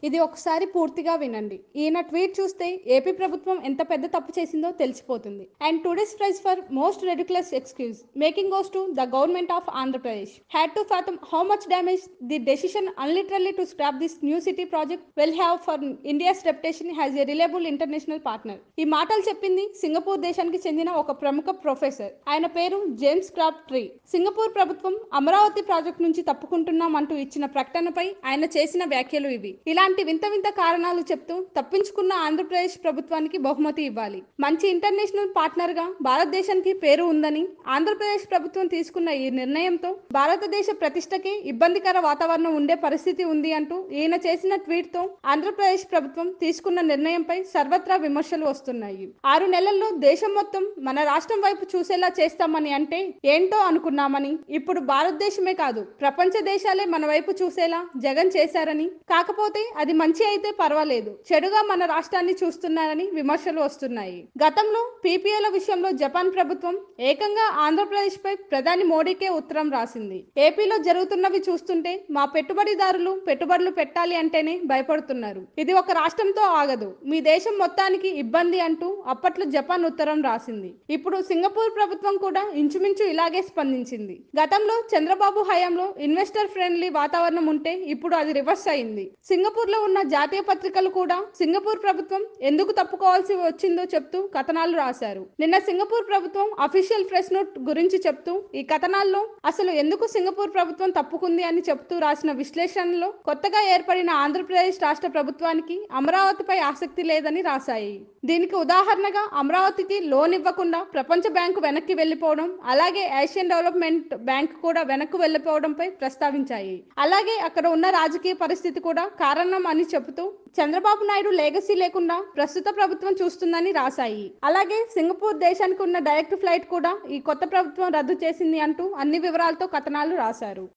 ఇది ఒకసారి పూర్తిగా వినండి ఈయన ట్వీట్ చూస్తే ఏపీ ప్రభుత్వం ఎంత పెద్ద తప్పు చేసిందో తెలిసిపోతుంది and today's prize for most ridiculous excuse making goes to the government of Andhra Pradesh had to fathom how much damage the decision unilaterally to scrap this new city project will have for India's reputation as a reliable international partner. ఈ మాటలు చెప్పింది Singapore దేశానికి చెందిన ఒక ప్రముఖ professor ఆయన పేరు James crop tree Singapore ప్రభుత్వం అమరావతి ప్రాజెక్ట్ నుంచి తప్పుకుంటున్నాం అంటూ ఇచ్చిన ప్రకటనపై ఆయన చేసిన వ్యాఖ్యలు ఇవి ఇలాంటి వింత వింత కారణాలు చెప్తూ తప్పించుకున్న ఆంధ్రప్రదేశ్ ప్రభుత్వానికి బహుమతి ఇవ్వాలి మంచి ఇంటర్నేషనల్ పార్ట్నర్ గా భారతదేశానికి పేరు ఉందని ఆంధ్రప్రదేశ్ ప్రభుత్వం తీసుకున్న ఈ నిర్ణయంతో భారతదేశ ప్రతిష్టకి ఇబ్బందికర వాతావరణం ఉండే పరిస్థితి ఉంది అంటూ ఈయన చేసిన ట్వీట్ తో ఆంధ్రప్రదేశ్ ప్రభుత్వం తీసుకున్న నిర్ణయంపై సర్వత్రా విమర్శలు వస్తున్నాయి ఆరు నెలల్లో దేశం మొత్తం మన రాష్ట్రం వైపు చూసేలా చేస్తామని అంటే ఏంటో అనుకున్నామని ఇప్పుడు భారతదేశమే కాదు ప్రపంచ దేశాలే మన వైపు చూసేలా జగన్ చేశారని కాకపోతే అది మంచి అయితే పర్వాలేదు చెడుగా మన రాష్ట్రాన్ని చూస్తున్నారని విమర్శలు వస్తున్నాయి గతంలో పీపీఏల విషయంలో జపాన్ ప్రభుత్వం ఏకంగా ఆంధ్రప్రదేశ్ పై ప్రధాని మోడీకే ఉత్తరం రాసింది ఏపీలో జరుగుతున్నవి చూస్తుంటే మా పెట్టుబడిదారులు పెట్టుబడులు పెట్టాలి అంటేనే భయపడుతున్నారు ఇది ఒక రాష్ట్రంతో ఆగదు మీ దేశం మొత్తానికి ఇబ్బంది అంటూ అప్పట్లో జపాన్ ఉత్తరం రాసింది ఇప్పుడు సింగపూర్ ప్రభుత్వం కూడా ఇంచుమించు ఇలాగే స్పందించింది గతంలో చంద్రబాబు హయాంలో ఇన్వెస్టర్ ఫ్రెండ్లీ వాతావరణం ఉంటే ఇప్పుడు అది రివర్స్ అయింది సింగపూర్ లో ఉన్న జాతీయ పత్రికలు కూడా సింగపూర్ ప్రభుత్వం ఎందుకు తప్పుకోవాల్సి వచ్చిందో చెప్తూ కథనాలు రాశారు నిన్న సింగపూర్ ప్రభుత్వం అఫీషియల్ ప్రెస్ నోట్ గురించి చెప్తూ ఈ కథనాల్లో అసలు ఎందుకు సింగపూర్ ప్రభుత్వం తప్పుకుంది అని చెప్తూ రాసిన విశ్లేషణలో కొత్తగా ఏర్పడిన ఆంధ్రప్రదేశ్ రాష్ట్ర ప్రభుత్వానికి అమరావతిపై ఆసక్తి లేదని రాశాయి దీనికి ఉదాహరణగా అమరావతికి లోన్ ఇవ్వకుండా ప్రపంచ బ్యాంకు వెనక్కి వెళ్లిపోవడం అలాగే ఏషియన్ డెవలప్మెంట్ బ్యాంక్ కూడా వెనక్కు వెళ్లిపోవడంపై ప్రస్తావించాయి అలాగే అక్కడ ఉన్న రాజకీయ పరిస్థితి కూడా కారణం అని చెబుతూ చంద్రబాబు నాయుడు లేగసీ లేకుండా ప్రస్తుత ప్రభుత్వం చూస్తుందని రాశాయి అలాగే సింగపూర్ దేశానికి ఉన్న డైరెక్ట్ ఫ్లైట్ కూడా ఈ కొత్త ప్రభుత్వం రద్దు చేసింది అంటూ అన్ని వివరాలతో కథనాలు రాశారు